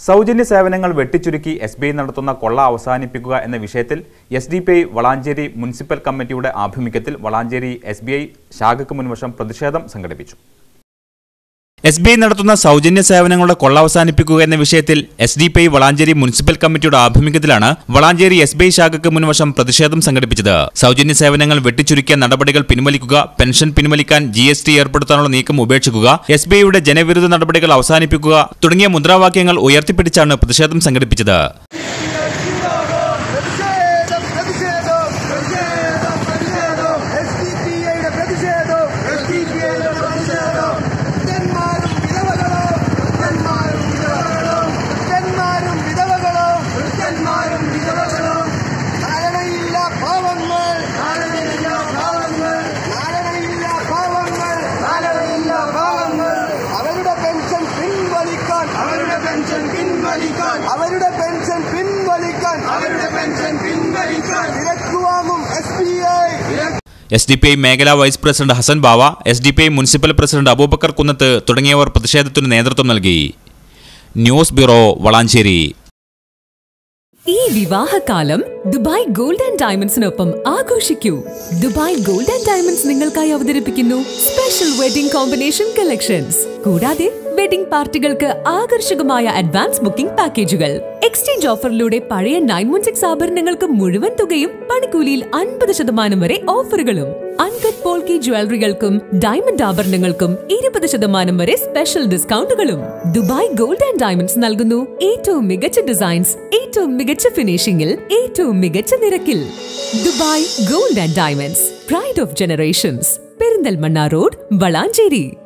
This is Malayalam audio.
സൗജന്യ സേവനങ്ങൾ വെട്ടിച്ചുരുക്കി എസ് ബി ഐ നടത്തുന്ന കൊള്ള അവസാനിപ്പിക്കുക എന്ന വിഷയത്തിൽ S D P I Valanchery municipal കമ്മിറ്റിയുടെ ആഭിമുഖ്യത്തിൽ വളാഞ്ചേരി എസ് ബി ഐ ശാഖയ്ക്ക് മുൻവശം പ്രതിഷേധം സംഘടിപ്പിച്ചു എസ് ബി ഐ നടത്തുന്ന സൗജന്യ സേവനങ്ങളുടെ കൊള്ള അവസാനിപ്പിക്കുക എന്ന വിഷയത്തിൽ S D P I Valanchery municipal കമ്മിറ്റിയുടെ ആഭിമുഖ്യത്തിലാണ് വളാഞ്ചേരി എസ് ബി ഐ ശാഖയ്ക്ക് മുൻവശം പ്രതിഷേധം സംഘടിപ്പിച്ചത് സൗജന്യ സേവനങ്ങൾ വെട്ടിച്ചുരുക്കിയ നടപടികൾ പിൻവലിക്കുക പെൻഷൻ പിൻവലിക്കാൻ ജി എസ് ടി ഏർപ്പെടുത്താനുള്ള നീക്കം ഉപേക്ഷിക്കുക എസ് ബി ഐയുടെ ജനവിരുദ്ധ നടപടികൾ അവസാനിപ്പിക്കുക തുടങ്ങിയ മുദ്രാവാക്യങ്ങൾ ഉയർത്തിപ്പിടിച്ചാണ് പ്രതിഷേധം സംഘടിപ്പിച്ചത് പ്രതിഷേധം പ്രതിഷേധം പ്രതിഷേധം പ്രതിഷേധം എസ് ഡി പി ഐയുടെ പ്രതിഷേധം എസ് ഡി പി ഐയുടെ പ്രതിഷേധം വൃദ്ധന്മാരും വിധവകളും വൃദ്ധന്മാരും വിധവകളും വൃദ്ധന്മാരും വിധവകളും വൃദ്ധന്മാരും വിധവകളും ധാരണയില്ല പാവങ്ങൾ ധാരണയില്ല പാവങ്ങൾ ധാരണയില്ല പാവങ്ങൾ ധാരണയില്ല പാവങ്ങൾ അവരുടെ പെൻഷൻ പിൻവലിക്കാൻ അവരുടെ പെൻഷൻ പിൻവലിക്കാൻ അവരുടെ പെൻഷൻ പിൻവലിക്കാൻ അവരുടെ പെൻഷൻ പിൻവലിക്കാൻ വിലക്ക് വാങ്ങും S B I S D P I മേഖലാ vice president Hasan Bava S D P I municipal president Aboobacker Kunnath തുടങ്ങിയവർ പ്രതിഷേധത്തിന് നേതൃത്വം നൽകി ന്യൂസ് ബ്യൂറോ വളാഞ്ചേരി ഈ വിവാഹകാലം ദുബായ് ഗോൾഡ് ആൻഡ് ഡയമണ്ട്സിനൊപ്പം ആഘോഷിക്കൂ ദുബായ് ഗോൾഡ് ആൻഡ് ഡയമണ്ട്സ് നിങ്ങൾക്കായി അവതരിപ്പിക്കുന്നു സ്പെഷ്യൽ വെഡിംഗ് കോമ്പിനേഷൻ കളക്ഷൻസ് കൂടാതെ വെഡിംഗ് പാർട്ടികൾക്ക് ആകർഷകമായ അഡ്വാൻസ് ബുക്കിംഗ് പാക്കേജുകൾ എക്സ്ചേഞ്ച് ഓഫറിലൂടെ പഴയ നയൻ വൺ സിക്സ് ആഭരണങ്ങൾക്ക് മുഴുവൻ തുകയും പണിക്കൂലിയിൽ അൻപത് ശതമാനം വരെ ഓഫറുകളും അൺകട്ട് പോൾക്കി ജ്വല്ലറികൾക്കും ഡയമണ്ട് ആഭരണങ്ങൾക്കും ഇരുപത് ശതമാനം വരെ സ്പെഷ്യൽ ഡിസ്കൗണ്ടുകളും ദുബായ് ഗോൾഡ് ആൻഡ് ഡയമണ്ട്സ് നൽകുന്നു ഏറ്റവും മികച്ച ഡിസൈൻസ് ഏറ്റവും മികച്ച ഫിനിഷിംഗിൽ ഏറ്റവും മികച്ച നിരക്കിൽ Dubai gold and diamonds pride of generations Perinthalmanna road Valanchery